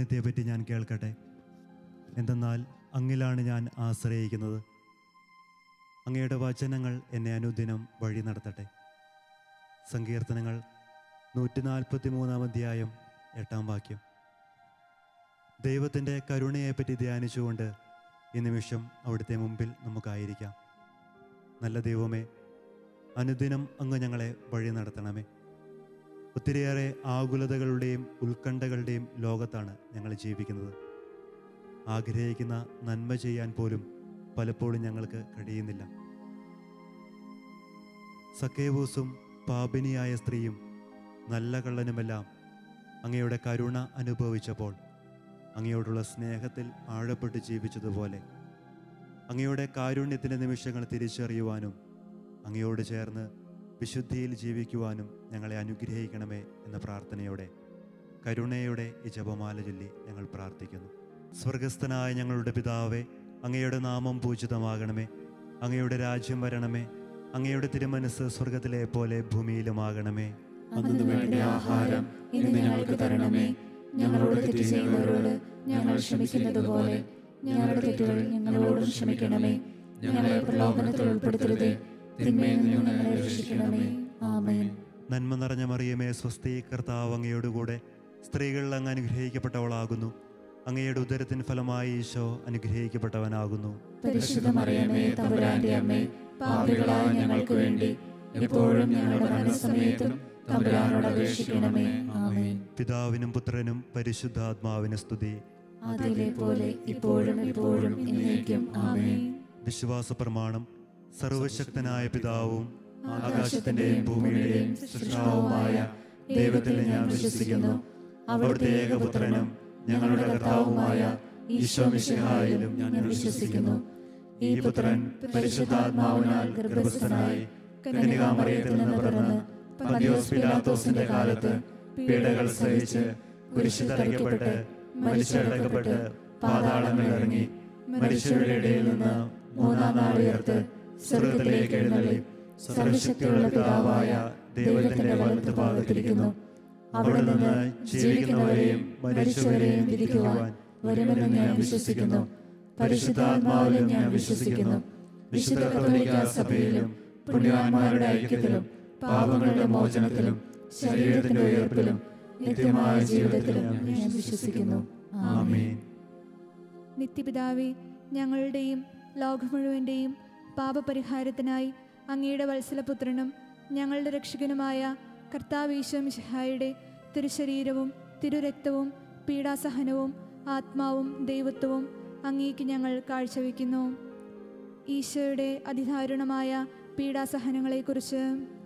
കാരുണ്യത്തെപ്പറ്റി ഞാൻ കേൾക്കട്ടെ എന്തെന്നാൽ അങ്ങിലാണ് ഞാൻ ആശ്രയിക്കുന്നത് അങ്ങയുടെ വചനങ്ങൾ എന്നെ അനുദിനം വഴി നടത്തട്ടെ സങ്കീർത്തനങ്ങൾ നൂറ്റി നാൽപ്പത്തി മൂന്നാം അധ്യായം എട്ടാം വാക്യം ദൈവത്തിൻ്റെ കരുണയെപ്പറ്റി ധ്യാനിച്ചുകൊണ്ട് ഈ നിമിഷം അവിടുത്തെ മുമ്പിൽ നമുക്കായിരിക്കാം നല്ല ദൈവമേ അനുദിനം അങ്ങ് ഞങ്ങളെ വഴി നടത്തണമേ ഒത്തിരിയേറെ ആകുലതകളുടെയും ഉത്കണ്ഠകളുടെയും ലോകത്താണ് ഞങ്ങൾ ജീവിക്കുന്നത് ആഗ്രഹിക്കുന്ന നന്മ ചെയ്യാൻ പോലും പലപ്പോഴും ഞങ്ങൾക്ക് കഴിയുന്നില്ല സക്കേവൂസും പാപിനിയായ സ്ത്രീയും നല്ല കള്ളനുമെല്ലാം അങ്ങയുടെ കരുണ അനുഭവിച്ചപ്പോൾ അങ്ങയോടുള്ള സ്നേഹത്തിൽ ആഴപ്പെട്ട് ജീവിച്ചതുപോലെ അങ്ങയുടെ കാരുണ്യത്തിൻ്റെ നിമിഷങ്ങൾ തിരിച്ചറിയുവാനും അങ്ങയോട് ചേർന്ന് വിശുദ്ധിയിൽ ജീവിക്കുവാനും ഞങ്ങളെ അനുഗ്രഹിക്കണമേ എന്ന പ്രാർത്ഥനയോടെ കരുണയുടെ ഈ ജപമാല ചൊല്ലി ഞങ്ങൾ പ്രാർത്ഥിക്കുന്നു സ്വർഗസ്ഥനായ ഞങ്ങളുടെ പിതാവേ അങ്ങയുടെ നാമം പൂജിതമാകണമേ അങ്ങയുടെ രാജ്യം വരണമേ അങ്ങയുടെ തിരുമനസ് സ്വർഗത്തിലെ പോലെ ഭൂമിയിലുമാകണമേ അന്നു വേണ്ട ആഹാരം ഇന്ന് ഞങ്ങൾക്ക് തരണമേ ഞങ്ങളോട് തെറ്റ് ചെയ്യുന്നവരോട് ഞങ്ങൾ ക്ഷമിക്കുന്നത് പോലെ ഞങ്ങളുടെ തെറ്റുകൾ ഞങ്ങളോടും ക്ഷമിക്കണമേ ഞങ്ങളെ പ്രലോഭനത്തിൽ ഉൾപ്പെടുത്തരുതേ തിന്മയിൽ നിന്ന് ഞങ്ങളെ രക്ഷിക്കണമേ ആമേൻ നന്മ നിറഞ്ഞ മറിയമേ സ്വസ്തി കർത്താവ് അങ്ങയോടുകൂടെ സ്ത്രീകൾ അങ്ങ് അനുഗ്രഹിക്കപ്പെട്ടവളാകുന്നു അങ്ങയുടെ ഉദരത്തിന് ഫലമായി ഈശോ അനുഗ്രഹിക്കപ്പെട്ടവനാകുന്നു പരിശുദ്ധ മറിയമേ തമ്പുരാന്റെ അമ്മേ പാപികളായ ഞങ്ങൾക്ക് വേണ്ടി എപ്പോഴും ഞങ്ങളുടെ മരണസമയത്തും തമ്പുരാനോട് അപേക്ഷിക്കണമേ ആമേൻ പിതാവിനും പുത്രനും പരിശുദ്ധാത്മാവിന് സ്തുതി അതിലെ പോലെ ഇപ്പോഴും എപ്പോഴും എന്നേക്കും ആമേൻ വിശ്വാസ പ്രമാണം സർവശക്തനായ പിതാവും ആകാശത്തിന്റെയും ഭൂമിയുടെയും സൃഷ്ടാവുമായ ദൈവത്തിൽ ഞാൻ വിശ്വസിക്കുന്നു അവിടുത്തെ ഏകപുത്രനും ഞങ്ങളുടെ കർത്താവുമായ ഈശോ മിശിഹായിലും ഞാൻ വിശ്വസിക്കുന്നു ഈ പുത്രൻ പരിശുദ്ധാത്മാവിനാൽ ഗർഭസ്ഥനായി കന്യകാമറിയത്തിൽ നിന്ന് പിറന്ന് പന്തിയോസ് പിലാത്തോസിന്റെ കാലത്ത് പീഡകൾ സഹിച്ച് കുരിശ് തറയ്ക്കപ്പെട്ട് മരിച്ചടക്കപ്പെട്ട് പാതാളങ്ങൾ ഇറങ്ങി മരിച്ചവരുടെ ഇടയിൽ നിന്ന് മൂന്നാം നാൾ ഉയർത്ത് സ്വർഗത്തിലേക്ക് എഴുന്നള്ളി സർവശക്തിയുള്ള പിതാവായ ദൈവത്തിന്റെ വലത്ത് ഭാഗത്തിരിക്കുന്നു അവിടെ നിന്ന് ജീവിക്കുന്നവരെയും മരിച്ചവരെയും വിധിക്കുവാൻ വരുമെന്ന് ഞാൻ വിശ്വസിക്കുന്നു പരിശുദ്ധാത്മാവിലും ഞാൻ വിശ്വസിക്കുന്നു വിശുദ്ധ കത്തോലിക്ക സഭയിലും പുണ്യവാന്മാരുടെ ഐക്യത്തിലും പാപങ്ങളുടെ മോചനത്തിലും ശരീരത്തിന്റെ ഉയർപ്പിലും നിത്യമായ ജീവിതത്തിലും ഞാൻ വിശ്വസിക്കുന്നു ആമേൻ നിത്യപിതാവേ ഞങ്ങളുടെയും ലോകം മുഴുവൻ്റെയും പാപപരിഹാരത്തിനായി അങ്ങയുടെ വത്സലപുത്രനും ഞങ്ങളുടെ രക്ഷകനുമായ കർത്താവ് ഈശോ മിശിഹായുടെ തിരുശരീരവും തിരുരക്തവും പീഡാസഹനവും ആത്മാവും ദൈവത്വവും അങ്ങേക്ക് ഞങ്ങൾ കാഴ്ചവെക്കുന്നു ഈശോയുടെ അതിദാരുണമായ പീഡാസഹനങ്ങളെക്കുറിച്ച്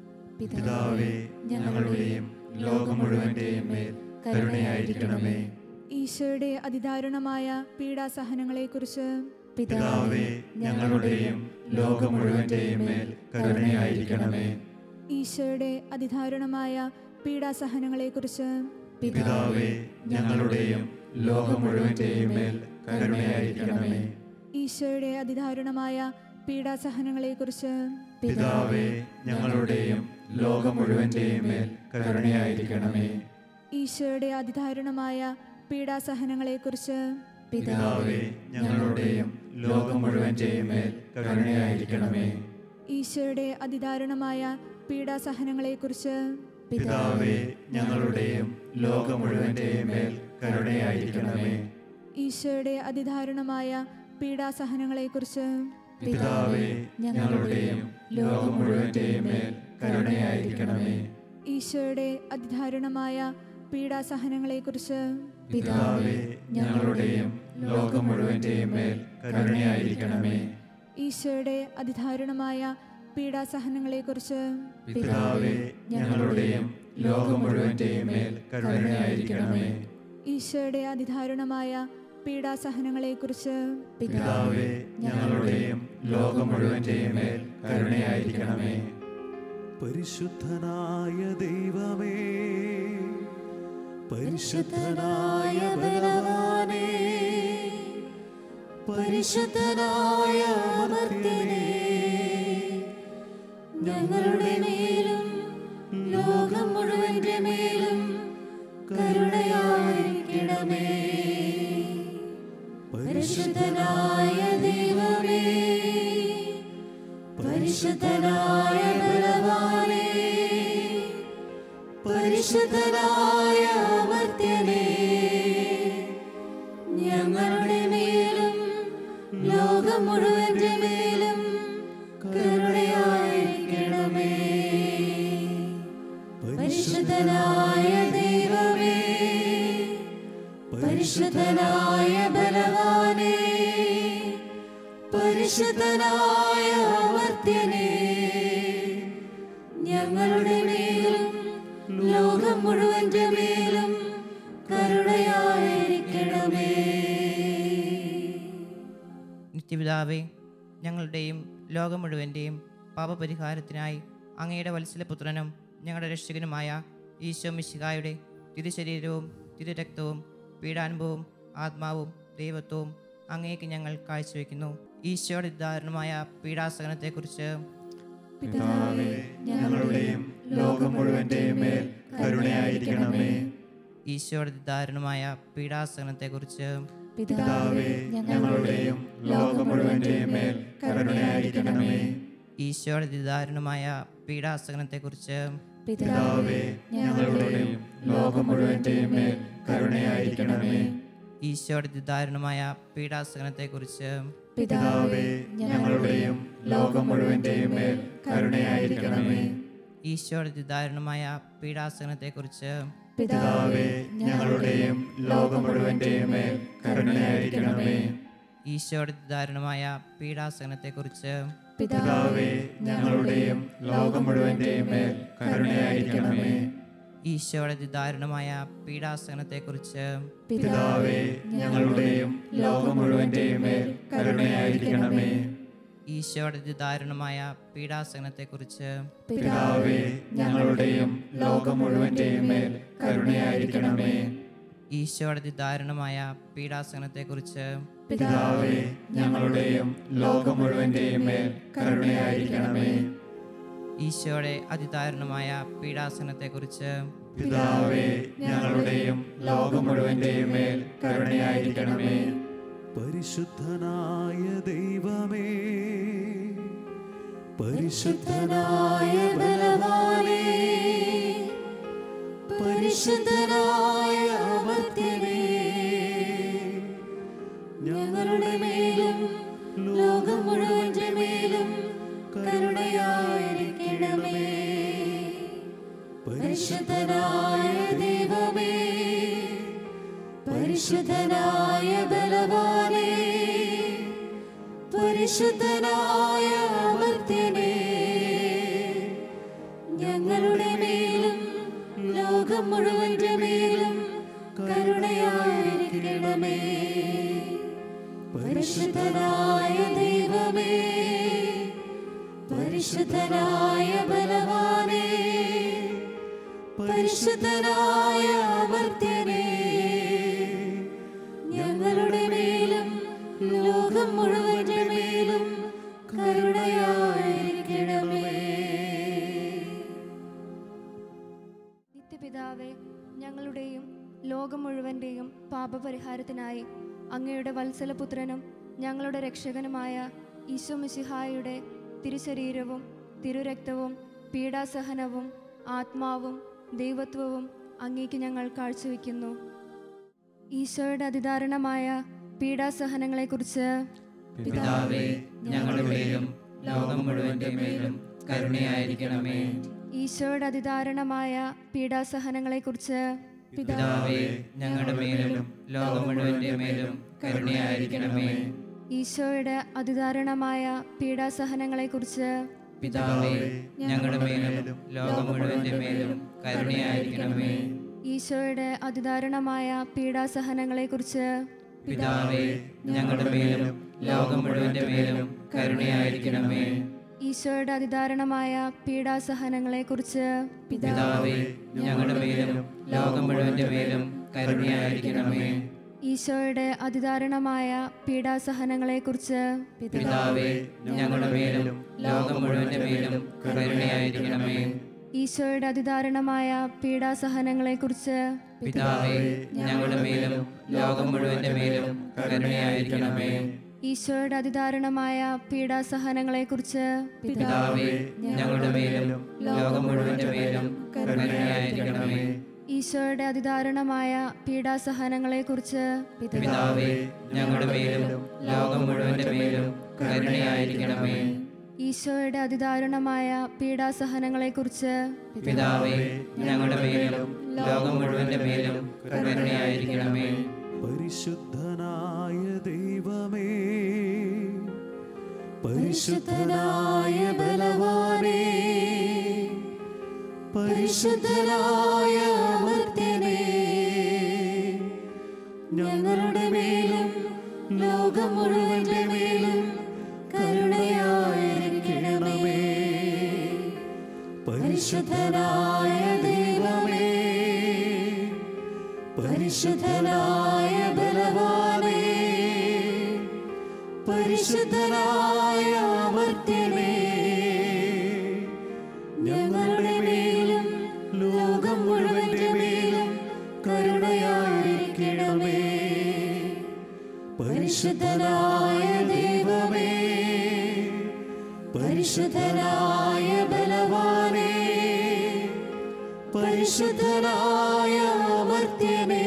പിതാവേ ഞങ്ങളുടെയും ലോകം മുഴുവന്റെയും മേൽ കരുണയായിരിക്കണമേ ഈശോയുടെ അതിദാരുണമായ പീഡാസഹനങ്ങളെക്കുറിച്ച് പിതാവേ ഞങ്ങളുടെയും ലോകം മുഴുവന്റെയും മേൽ കരുണയായിരിക്കണമേ ഈശോയുടെ അതിദാരുണമായ പീഡാസഹനങ്ങളെക്കുറിച്ച് പിതാവേ ഞങ്ങളുടെയും ലോകം മുഴുവന്റെയും മേൽ കരുണയായിരിക്കണമേ ഈശോയുടെ അതിദാരുണമായ പീഡാസഹനങ്ങളെക്കുറിച്ച് പിതാവേ ഞങ്ങളുടെയും ലോകം മുഴുവന്റെയും മേൽ കരുണയായിരിക്കണമേ ഈശോയുടെ അതിദാരുണമായ പീഡാസഹനങ്ങളെക്കുറിച്ച് പിതാവേ ഞങ്ങളുടെയും ലോകം മുഴുവന്റെയും മേൽ കരുണയായിരിക്കണമേ ഈശോയുടെ അതിദാരുണമായ പീഡാസഹനങ്ങളെക്കുറിച്ച് പിതാവേ ഞങ്ങളുടെയും ലോകം മുഴുവന്റെയും മേൽ കരുണയായിരിക്കണമേ ഈശോയുടെ അതിദാരുണമായ പീഡാസഹനങ്ങളെക്കുറിച്ച് പിതാവേ ഞങ്ങളുടെയും ലോകം മുഴുവന്റെയും മേൽ കരുണയായിരിക്കണമേ ഈശോയുടെ അതിദാരുണമായ പീഡാസഹനങ്ങളെക്കുറിച്ച് പിതാവേ ഞങ്ങളുടെയും ലോകം മുഴുവന്റെയും മേൽ കരുണയായിരിക്കണമേ ഈശോയുടെ അതിദാരുണമായ പീഡാസഹനങ്ങളെക്കുറിച്ച് പിതാവേ ഞങ്ങളുടെയും ലോകം മുഴുവന്റെയും മേൽ കരുണയായിരിക്കണമേ ഈശോയുടെ അതിദാരുണമായ പീഡാസഹനങ്ങളെക്കുറിച്ച് പിതാവേ ഞങ്ങളുടെയും ലോകം മുഴുവന്റെയും മേൽ കരുണയായിരിക്കണമേ പരിശുദ്ധനായ ദൈവമേ പരിശുദ്ധനായ ബലവാനേ പരിശുദ്ധനായ അമർത്യനേ ഞങ്ങളുടെ മേലും ലോകം മുഴുവന്റെ മേലും കരുണയായിരിക്കണമേ അനുഗ്രഹിക്കണമേ പരിശുദ്ധനായ ദൈവമേ പരിശുദ്ധനായ ബലവാനേ പരിശുദ്ധനായ അമർത്യനേ ഞങ്ങളുടെ മേലും ലോകം മുഴുവന്റെ മേലും കരുണയായിരിക്കണമേ പരിശുദ്ധനായ ദൈവമേ പരിശുദ്ധനായ ബലവാനേ പരിശുദ്ധനായ അമർത്യനേ ഞങ്ങളുടെ മേലും ലോകം മുഴുവന്റെ മേലും കരുണയായിരിക്കണമേ നിത്യപിതാവേ ഞങ്ങളുടെയും ലോകം മുഴുവൻ്റെയും പാപപരിഹാരത്തിനായി അങ്ങയുടെ വത്സലപുത്രനും ഞങ്ങളുടെ രക്ഷകനുമായ ഈശോ മിശിഹായുടെ തിരുശരീരവും തിരുരക്തവും പീഡാനുഭവവും ആത്മാവും ദൈവത്വവും അങ്ങേക്ക് ഞങ്ങൾ കാഴ്ചവെക്കുന്നു ഈശോയുടെ ദാരുണമായ പീഡാസഹനത്തെക്കുറിച്ച് പിതാവേ ഞങ്ങളുടെയും ലോകം മുഴുവന്റെയും മേൽ കരുണയായിരിക്കണമേ ഈശോയുടെ ദാരുണമായ പീഡാസഹനത്തെക്കുറിച്ച് പിതാവേ ഞങ്ങളുടെയും ലോകം മുഴുവന്റെയും മേൽ കരുണയായിരിക്കണമേ ഈശോയുടെ ദാരുണമായ പീഡാസഹനത്തെക്കുറിച്ച് പിതാവേ ഞങ്ങളുടെയും ലോകം മുഴുവന്റെയും മേൽ കരുണയായിരിക്കണമേ ഈശോയുടെ ദാരുണമായ പീഡാസഹനത്തെക്കുറിച്ച് പിതാവേ ഞങ്ങളുടെയും ലോകം മുഴുവന്റെയും മേൽ കരുണയായിരിക്കണമേ ഈശോയുടെ ദാരുണമായ പീഡാസഹനത്തെക്കുറിച്ച് പിതാവേ ഞങ്ങളുടെയും ലോകം മുഴുവന്റെയും മേൽ കരുണയായിരിക്കണമേ ഈശോയുടെ ദാരുണമായ പീഡാസഹനത്തെക്കുറിച്ച് പിതാവേ ഞങ്ങളുടെയും ലോകം മുഴുവന്റെയും മേൽ കരുണയായിരിക്കണമേ ഈശോയുടെ ദാരുണമായ പീഡാസഹനത്തെക്കുറിച്ച് പിതാവേ ഞങ്ങളുടെയും ലോകം മുഴുവന്റെയും മേൽ കരുണയായിരിക്കണമേ ഈശോയുടെ ദാരുണമായ പീഡാസഹനത്തെക്കുറിച്ച് പിതാവേ ഞങ്ങളുടെയും ലോകം മുഴുവന്റെയും മേൽ കരുണയായിരിക്കണമേ ഈശോയുടെ ദാരുണമായ പീഡാസഹനത്തെക്കുറിച്ച് പിതാവേ ഞങ്ങളുടെയും ലോകം മുഴുവന്റെയും മേൽ കരുണയായിരിക്കണമേ ഈശോയുടെ അതിദാരുണമായ പീഡാസഹനത്തെക്കുറിച്ച് പിതാവേ ഞങ്ങളുടെയും ലോകം മുഴുവന്റെയും മേൽ കരുണയായിരിക്കണമേ പരിശുദ്ധനായ ദൈവമേ പരിശുദ്ധനായ ബലവാനേ പരിശുദ്ധനായ അമർത്യനേ ഞങ്ങളുടെ മേലും ലോകം മുഴുവന്റെ മേലും കരുണയായിരിക്കണമേ പരിശുദ്ധനായ ദൈവമേ പരിശുദ്ധനായ ബലവാനേ പരിശുദ്ധനായ അമർത്യനേ ഞങ്ങളുടെ മേലും ലോകം മുഴുവന്റെ മേലും കരുണയായിരിക്കണമേ പരിശുദ്ധനായ ദൈവമേ പരിശുദ്ധനായ ബലവാനേ പരിശുദ്ധനായ അമർത്യനേ ഞങ്ങളുടെ മേലും ലോകം മുഴുവന്റെ മേലും കരുണയായിരിക്കണമേ നിത്യപിതാവേ ഞങ്ങളുടെയും ലോകം മുഴുവൻ്റെയും പാപപരിഹാരത്തിനായി അങ്ങയുടെ വത്സലപുത്രനും ഞങ്ങളുടെ രക്ഷകനുമായ ഈശോ മിശിഹായുടെ തിരുശരീരവും തിരുരക്തവും പീഡാസഹനവും ആത്മാവും ദൈവത്വവും അങ്ങേക്ക് ഞങ്ങൾ കാഴ്ചവെക്കുന്നു ഈശോയുടെ അതിദാരുണമായ പീഡാസഹനങ്ങളെക്കുറിച്ച് പിതാവേ ഞങ്ങളുടെ മേലും ലോകം മുഴുവന്റെ മേലും കരുണയായിരിക്കണമേ ഈശോയുടെ അതിദാരുണമായ പീഡാസഹനങ്ങളെക്കുറിച്ച് പിതാവേ ഞങ്ങളുടെ മേലും ലോകം മുഴുവന്റെ മേലും കരുണയായിരിക്കണമേ ഈശോയുടെ അതിദാരുണമായ പീഡാസഹനങ്ങളെക്കുറിച്ച് പിതാവേ ഞങ്ങളുടെ മേലും ലോകം മുഴുവന്റെ മേലും കരുണയായിരിക്കണമേ ഈശോയുടെ അതിദാരുണമായ പീഡാസഹനങ്ങളെക്കുറിച്ച് പിതാവേ ഞങ്ങളുടെ മേലും ലോകം മുഴുവന്റെ മേലും കരുണയായിരിക്കണമേ ഈശോയുടെ അതിദാരുണമായ പീഡാസഹനങ്ങളെക്കുറിച്ച് പിതാവേ ഞങ്ങളുടെ മേലും ലോകം മുഴുവന്റെ മേലും കരുണയായിരിക്കണമേ ഈശോയുടെ അതിദാരുണമായ പീഡാസഹനങ്ങളെക്കുറിച്ച് പിതാവേ ഞങ്ങളുടെ മേലും ലോകം മുഴുവന്റെ മേലും കരുണയായിരിക്കണമേ ഈശോയുടെ അതിദാരുണമായ പീഡാസഹനങ്ങളെക്കുറിച്ച് പിതാവേ ഞങ്ങളുടെ മേലും ലോകം മുഴുവന്റെ മേലും കരുണയായിരിക്കണമേ ഈശോയുടെ അതിദാരുണമായ പീഡാസഹനങ്ങളെക്കുറിച്ച് പിതാവേ ഞങ്ങളുടെ മേലും ലോകം മുഴുവന്റെ മേലും കരുണയായിരിക്കണമേ ഈശോയുടെ അതിദാരുണമായ പീഡാസഹനങ്ങളെക്കുറിച്ച് പിതാവേ ഞങ്ങളുടെ മേലും ലോകം മുഴുവന്റെ മേലും കരുണയായിരിക്കണമേ ഈശോയുടെ അതിദാരുണമായ പീഡാസഹനങ്ങളെക്കുറിച്ച് പിതാവേ ഞങ്ങളുടെ മേലും ലോകം മുഴുവന്റെ മേലും കരുണയായിരിക്കണമേ പരിശുദ്ധനായ ദൈവമേ പരിശുദ്ധനായ ബലവാനേ പരിശുദ്ധനായ അമർത്യനേ ഞങ്ങളുടെ മേലും ലോകം മുഴുവന്റെ മേലും കരുണയായിരിക്കണമേ പരിശുദ്ധനായ ദൈവമേ പരിശുദ്ധനായ ബലവാനേ പരിശുദ്ധനായ അമർത്യനേ ഞങ്ങളുടെ മേലും ലോകം മുഴുവന്റെ മേലും കരുണയായിരിക്കണമേ പരിശുദ്ധനായ ദൈവമേ പരിശുദ്ധനായ ബലവാനേ പരിശുദ്ധനായ അമർത്യനേ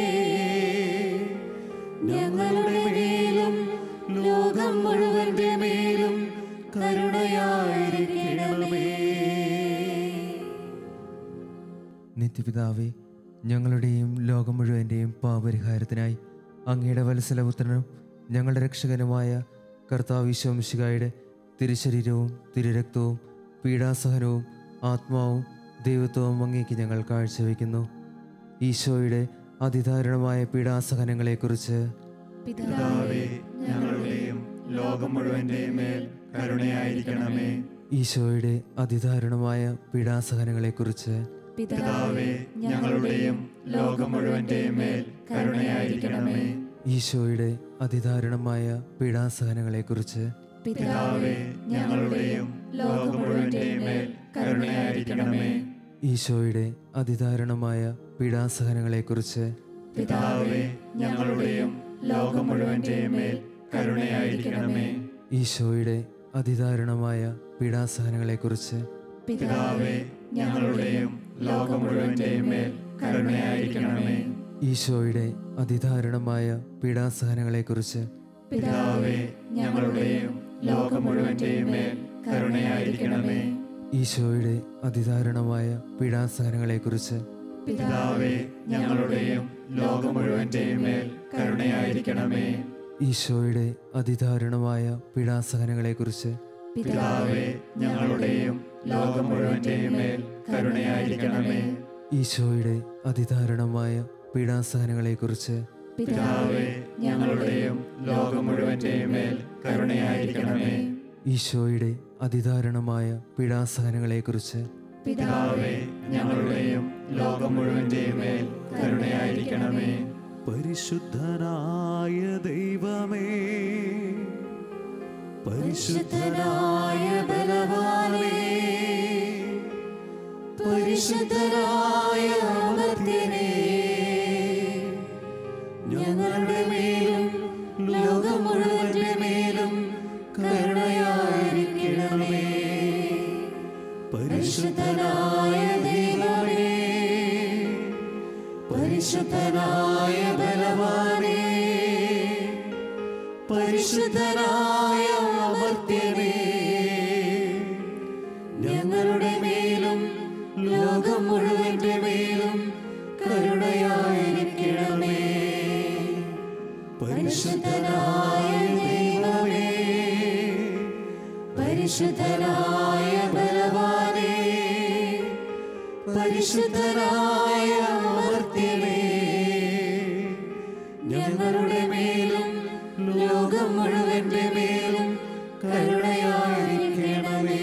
ഞങ്ങളുടെ മേലും ലോകം മുഴുവന്റെ മേലും കരുണയായിരിക്കണമേ നിത്യപിതാവേ ഞങ്ങളുടെയും ലോകം മുഴുവൻ്റെയും പാപരിഹാരത്തിനായി അങ്ങയുടെ വത്സലപുത്രനും ഞങ്ങളുടെ രക്ഷകനുമായ കർത്താവ് ഈശോമിശികായുടെ തിരുശരീരവും തിരുരക്തവും പീഡാസഹനവും ആത്മാവും ദൈവത്വവും അങ്ങേക്ക് ഞങ്ങൾ കാഴ്ചവെക്കുന്നു ഈശോയുടെ അതിദാരുണമായ പീഡാസഹനങ്ങളെക്കുറിച്ച് പിതാവേ ഞങ്ങളുടെയും ലോകം മുഴുവന്റെയും മേൽ കരുണയായിരിക്കണമേ ഈശോയുടെ അതിദാരുണമായ പീഡാസഹനങ്ങളെക്കുറിച്ച് പിതാവേ ഞങ്ങളുടെയും ലോകം മുഴുവന്റെയും മേൽ കരുണയായിരിക്കണമേ ഈശോയുടെ അതിദാരുണമായ പീഡാസഹനങ്ങളെക്കുറിച്ച് പിതാവേ ഞങ്ങളുടെയും ലോകം മുഴുവന്റെയും മേൽ കരുണയായിരിക്കണമേ ഈശോയുടെ അതിദാരുണമായ പീഡാസഹനങ്ങളെക്കുറിച്ച് പിതാവേ ഞങ്ങളുടെയും ലോകം മുഴുവന്റെയും മേൽ കരുണയായിരിക്കണമേ ഈശോയുടെ അതിദാരുണമായ പീഡാസഹനങ്ങളെക്കുറിച്ച് പിതാവേ ഞങ്ങളുടെയും ലോകം മുഴുവന്റെയും മേൽ കരുണയായിരിക്കണമേ ഈശോയുടെ അതിദാരുണമായ പീഡാസഹനങ്ങളെക്കുറിച്ച് പിതാവേ ഞങ്ങളുടെയും ലോകം മുഴുവന്റെയും മേൽ കരുണയായിരിക്കണമേ ഈശോയുടെ അതിദാരുണമായ പീഡാസഹനങ്ങളെക്കുറിച്ച് പിതാവേ ഞങ്ങളുടെയും ലോകം മുഴുവന്റെയും മേൽ കരുണയായിരിക്കണമേ ഈശോയുടെ അതിദാരുണമായ പീഡാസഹനങ്ങളെക്കുറിച്ച് പിതാവേ ഞങ്ങളുടെയും ലോകം മുഴുവന്റെയും മേൽ കരുണയായിരിക്കണമേ ഈശോയുടെ അതിദാരുണമായ പീഡാസഹനങ്ങളെക്കുറിച്ച് പിതാവേ ഞങ്ങളുടെയും ലോകം മുഴുവന്റെയും മേൽ കരുണയായിരിക്കണമേ ഈശോയുടെ അതിദാരുണമായ പീഡാസഹനങ്ങളെക്കുറിച്ച് പിതാവേ ഞങ്ങളുടെയും ലോകം മുഴുവന്റെയും മേൽ കരുണയായിരിക്കണമേ പരിശുദ്ധനായ ദൈവമേ പരിശുദ്ധനായ ബലവാനേ പരിശുദ്ധനായ അമർത്യനേ ഞങ്ങളുടെ മേലും ലോകം മുഴുവന്റെ മേലും കരുണയായിരിക്കണമേ പരിശുദ്ധനായ ദൈവമേ പരിശുദ്ധനായ ബലവാനേ പരിശുദ്ധനായ അമർത്യനേ ഞങ്ങളുടെ മേലും ലോകം മുഴുവന്റെ മേലും കരുണയായിരിക്കണമേ പരിശുദ്ധനായ ദൈവമേ പരിശുദ്ധനായ ബലവാനേ പരിശുദ്ധനായ അമർത്യനേ ഞങ്ങളുടെ മേലും ലോകം മുഴുവന്റെ മേലും കരുണയായിരിക്കണമേ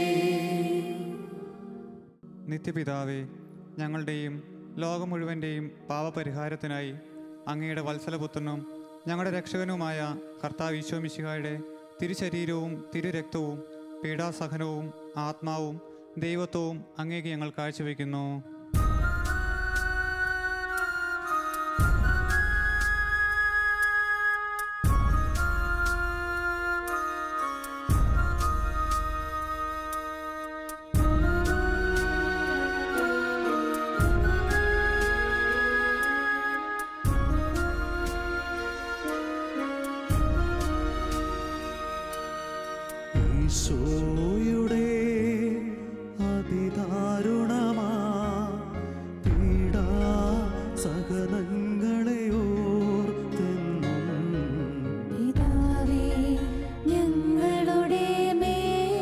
നിത്യപിതാവേ ഞങ്ങളുടെയും ലോകം മുഴുവൻ്റെയും പാപപരിഹാരത്തിനായി അങ്ങയുടെ വത്സലപുത്രനും ഞങ്ങളുടെ രക്ഷകനുമായ കർത്താവ് ഈശോമിശിഹായുടെ തിരുശരീരവും തിരുരക്തവും പീഡാസഹനവും ആത്മാവും ദൈവത്വവും അങ്ങേക്ക് ഞങ്ങൾ കാഴ്ചവെക്കുന്നു ഈശോയുടെ അതിദാരുണമാ പീഡാ സഹനങ്ങളെ ഓർത്തെന്നും പിതാവേ ഞങ്ങളുടെ മേൽ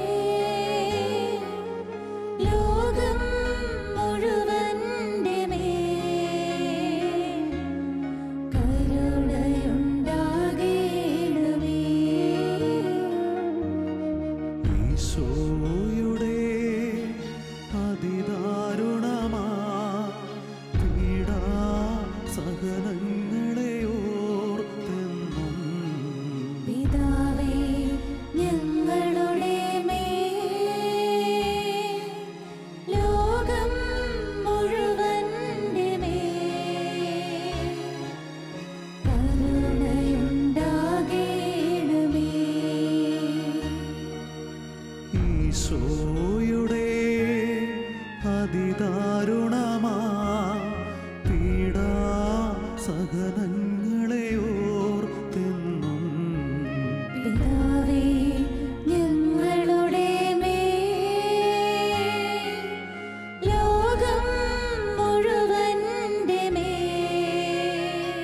ലോകം മുഴുവന്റെ മേൽ കരുണയുണ്ടാകേണമേ ഈശോയുടെ അതിദാരുണമാ പീഡാ സഹനങ്ങളെ ഓർത്തെന്നും പിതാവേ ഞങ്ങളുടെ മേൽ ലോകം മുഴുവന്റെ മേൽ കരുണയുണ്ടാകേണമേ ഈശോയുടെ അതിദാരുണമാ പീഡാ സഹനങ്ങളെ ഓർത്തെന്നും പിതാവേ ഞങ്ങളുടെ മേൽ ലോകം മുഴുവന്റെ മേൽ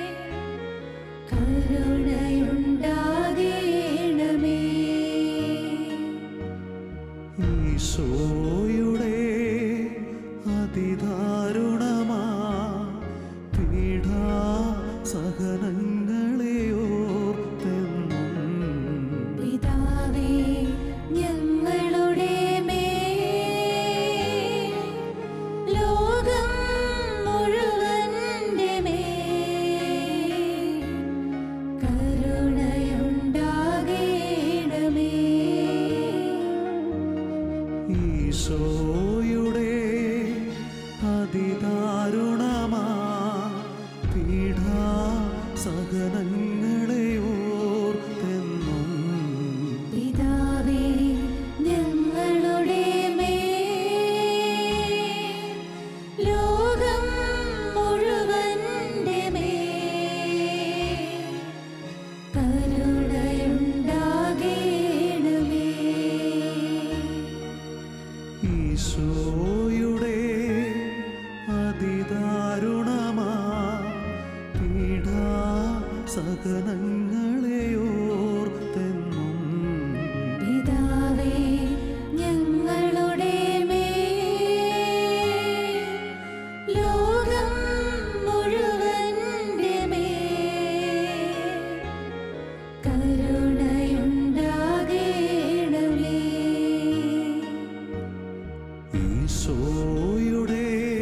കരുണയുണ്ടാകേണമേ ഈശോയുടെ അതിദാരുണമാ പീഡാ സഹനങ്ങളെ ഓർത്തെന്നും പിതാവേ ഞങ്ങളുടെ മേൽ ലോകം മുഴുവന്റെ മേൽ കരുണയുണ്ടാകേണമേ ഈശോയുടെ അതിദാരുണമാ പീഡാ സഹനങ്ങളെ ഓർത്തെന്നും പിതാവേ ഞങ്ങളുടെ മേൽ ലോകം മുഴുവന്റെ മേൽ കരുണയുണ്ടാകേണമേ ഈശോയുടെ അതിദാരുണമാ പീഡാ സഹനങ്ങളെ ഓർത്തെന്നും പിതാവേ ഞങ്ങളുടെ മേൽ ലോകം മുഴുവന്റെ മേൽ കരുണയുണ്ടാകേണമേ ഈശോയുടെ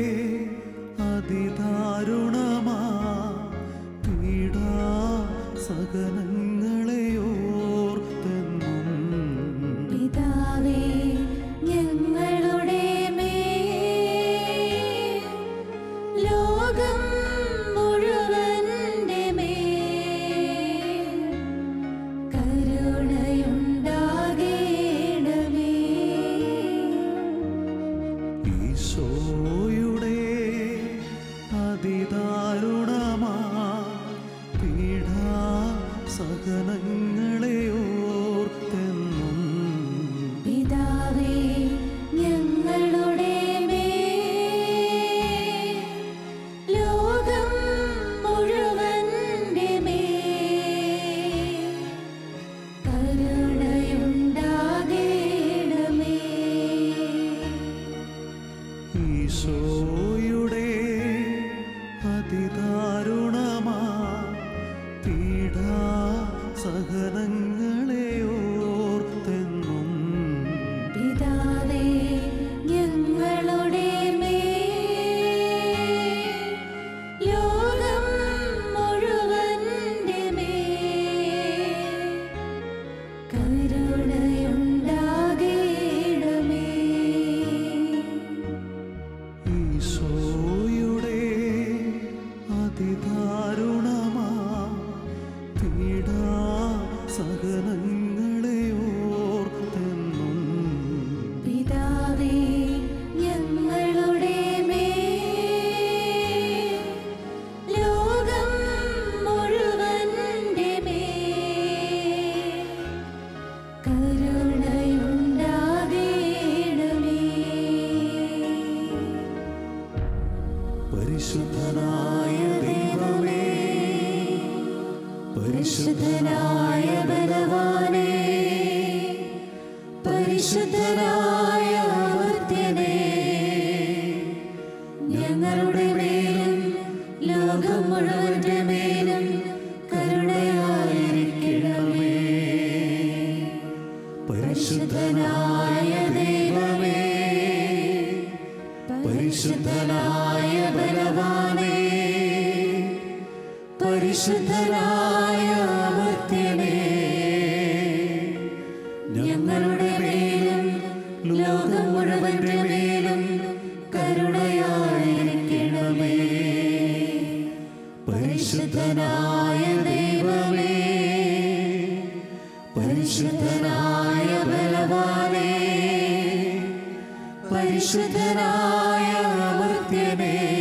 അതിദാരുണമാ പീഡാ സഹനങ്ങളെ ഓർത്തെന്നും പിതാവേ ഞങ്ങളുടെ മേൽ ലോകം മുഴുവന്റെ മേൽ കരുണയുണ്ടാകേണമേ ഈശോയുടെ അതിദാരുണമാ പീഡാ സഹനങ്ങളെ ഓർത്തെന്നും പിതാവേ ഞങ്ങളുടെ മേൽ ലോകം മുഴുവന്റെ മേൽ കരുണയുണ്ടാകേണമേ ഈശോയുടെ അതിദാരുണമാ പീഡാ സഹനങ്ങളെ ഓർത്തെന്നും പിതാവേ ഞങ്ങളുടെ മേൽ ലോകം മുഴുവന്റെ മേൽ കരുണയുണ്ടാകേണമേ പരിശുദ്ധനായ ദൈവമേ പരിശുദ്ധനായ ബലവാനേ പരിശുദ്ധനായ അമർത്യനേ ഞങ്ങളുടെ മേലും ലോകം മുഴുവന്റെ മേലും കരുണയായിരിക്കണമേ പരിശുദ്ധനായ ദൈവമേ പരിശുദ്ധനായ ബലവാനേ പരിശുദ്ധനായ അമർത്യനേ ഞങ്ങളുടെ മേലും ലോകം മുഴുവന്റെ മേലും കരുണയായിരിക്കണമേ പരിശുദ്ധനായ ദൈവമേ പരിശുദ്ധനായ ബലവാനേ പരിശുദ്ധനായ അമർത്യനേ